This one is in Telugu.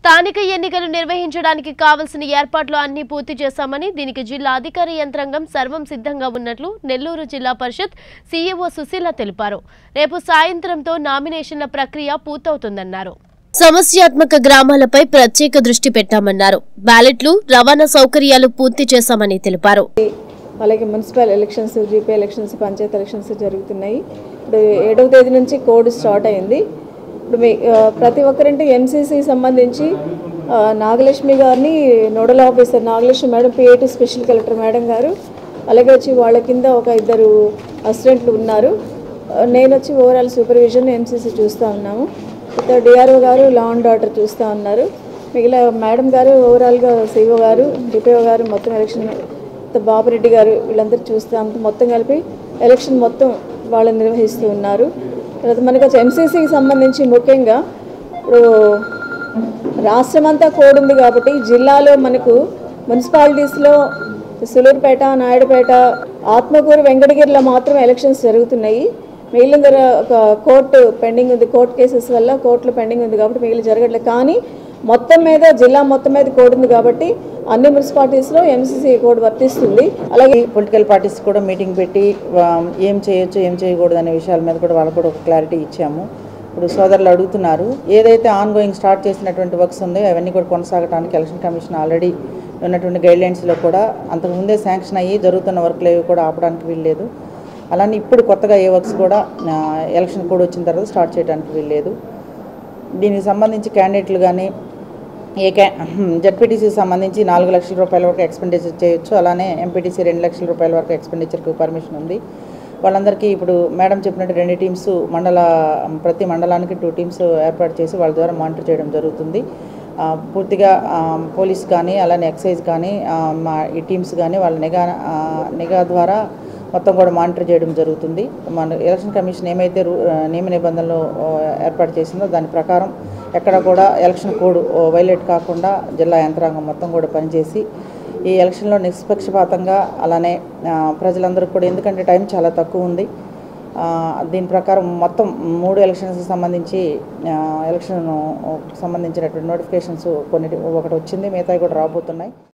స్థానిక ఎన్నికలు నిర్వహించడానికి కావలసిన ఏర్పాట్లు అన్ని పూర్తి చేశామని దీనికి జిల్లా అధికార యంత్రాంగం సర్వం సిద్ధంగా ఉన్నట్లు నెల్లూరు జిల్లా పరిషత్ సీఈఓ సుశీల తెలిపారు రేపు సాయంత్రంతో నామినేషన్ల ప్రక్రియ పూర్తవుతుందన్నారు సమస్యాత్మక గ్రామాలపై ప్రత్యేక దృష్టి పెట్టామన్నారు బ్యాలెట్లు రవాణా సౌకర్యాలు పూర్తి చేశామని తెలిపారు అలాగే municipal elections GP elections panchayat elections జరుగుతున్నాయి ఇప్పుడు ఏడవ తేదీ నుంచి కోడ్ స్టార్ట్ అయింది ఇప్పుడు మీ ఆ, ప్రతి ఒక్కరింటి ఎంసీసీ సంబంధించి ఆ, నాగలక్ష్మి గారిని nodal officer Nagalakshmi madam PIT special collector madam గారు అలాగే వచ్చి వాళ్ళ కింద ఒక ఇద్దరు అసిస్టెంట్లు ఉన్నారు ఆ, నేను వచ్చి ఓవరాల్ సూపర్విజన్ ఎంసీసీ చూస్తూ ఉన్నాము ఇద్దరు డిఆర్ఓ గారు లా అండ్ ఆర్డర్ చూస్తూ ఉన్నారు మిగిలిన మేడం గారు ఓవరాల్గా సిఓ గారు డిపిఓ గారు మొత్తం ఎలక్షన్ తర్వాత బాబురెడ్డి గారు వీళ్ళందరూ చూస్తాం మొత్తం కలిపి ఎలక్షన్ మొత్తం వాళ్ళు నిర్వహిస్తూ ఉన్నారు తర్వాత మనకు వచ్చి ఎంసీసీకి సంబంధించి ముఖ్యంగా ఇప్పుడు రాష్ట్రం అంతా కోడ్ ఉంది కాబట్టి జిల్లాలో మనకు మున్సిపాలిటీస్లో సులూరుపేట నాయుడుపేట ఆత్మకూరు వెంకటగిరిలో మాత్రం ఎలక్షన్స్ జరుగుతున్నాయి మిగిలిన దగ్గర ఒక కోర్టు పెండింగ్ ఉంది కోర్టు కేసెస్ వల్ల కోర్టులో పెండింగ్ ఉంది కాబట్టి మిగిలిన జరగట్లేదు కానీ మొత్తం మీద జిల్లా మొత్తం మీద కోడ్ ఉంది కాబట్టి అన్ని మున్సిపాలిటీస్లో ఎంసీసీ కోడ్ వర్తిస్తుంది అలాగే పొలిటికల్ పార్టీస్ కూడా మీటింగ్ పెట్టి ఆ, ఏం చేయొచ్చు ఏం చేయకూడదు అనే విషయాల మీద కూడా వాళ్ళకు కూడా ఒక క్లారిటీ ఇచ్చాము ఇప్పుడు సోదరులు అడుగుతున్నారు ఏదైతే ఆన్ గోయింగ్ స్టార్ట్ చేసినటువంటి వర్క్స్ ఉందో అవన్నీ కూడా కొనసాగడానికి ఎలక్షన్ కమిషన్ ఆల్రెడీ ఉన్నటువంటి గైడ్లైన్స్లో కూడా అంతకుముందే శాంక్షన్ అయ్యి జరుగుతున్న వర్క్లు ఏవి కూడా ఆపడానికి వీల్లేదు అలానే ఇప్పుడు కొత్తగా ఏ వర్క్స్ కూడా ఆ, ఎలక్షన్ కోడ్ వచ్చిన తర్వాత స్టార్ట్ చేయడానికి వీల్లేదు దీనికి సంబంధించి క్యాండిడేట్లు కానీ ఏ క్యా జడ్పీటీసీకి సంబంధించి నాలుగు లక్షల రూపాయల వరకు ఎక్స్పెండిచర్ చేయొచ్చు అలానే ఎంపీటీసీ రెండు లక్షల రూపాయల వరకు ఎక్స్పెండిచర్కి పర్మిషన్ ఉంది వాళ్ళందరికీ ఇప్పుడు మేడం చెప్పినట్టు రెండు టీమ్స్ మండల ప్రతి మండలానికి టూ టీమ్స్ ఏర్పాటు చేసి వాళ్ళ ద్వారా మానిటర్ చేయడం జరుగుతుంది ఆ, పూర్తిగా ఆ, పోలీస్ కానీ అలానే ఎక్సైజ్ కానీ ఆ, మా ఈ టీమ్స్ కానీ వాళ్ళ నిఘా ఆ, నిఘా ద్వారా మొత్తం కూడా మానిటర్ చేయడం జరుగుతుంది మన ఎలక్షన్ కమిషన్ ఏమైతే రూ- ఆ, నియమ నిబంధనలు ఆ, ఏర్పాటు చేసిందో దాని ప్రకారం ఎక్కడ కూడా ఎలక్షన్ కోడ్ వైలేట్ కాకుండా జిల్లా యంత్రాంగం మొత్తం కూడా పనిచేసి ఈ ఎలక్షన్లో నిష్పక్షపాతంగా అలానే ఆ, ప్రజలందరూ కూడా ఎందుకంటే టైం చాలా తక్కువ ఉంది ఆ, దీని ప్రకారం మొత్తం మూడు ఎలక్షన్స్కి సంబంధించి ఆ, ఎలక్షన్ సంబంధించినటువంటి నోటిఫికేషన్స్ కొన్ని ఒకటి వచ్చింది మిగతావి కూడా రాబోతున్నాయి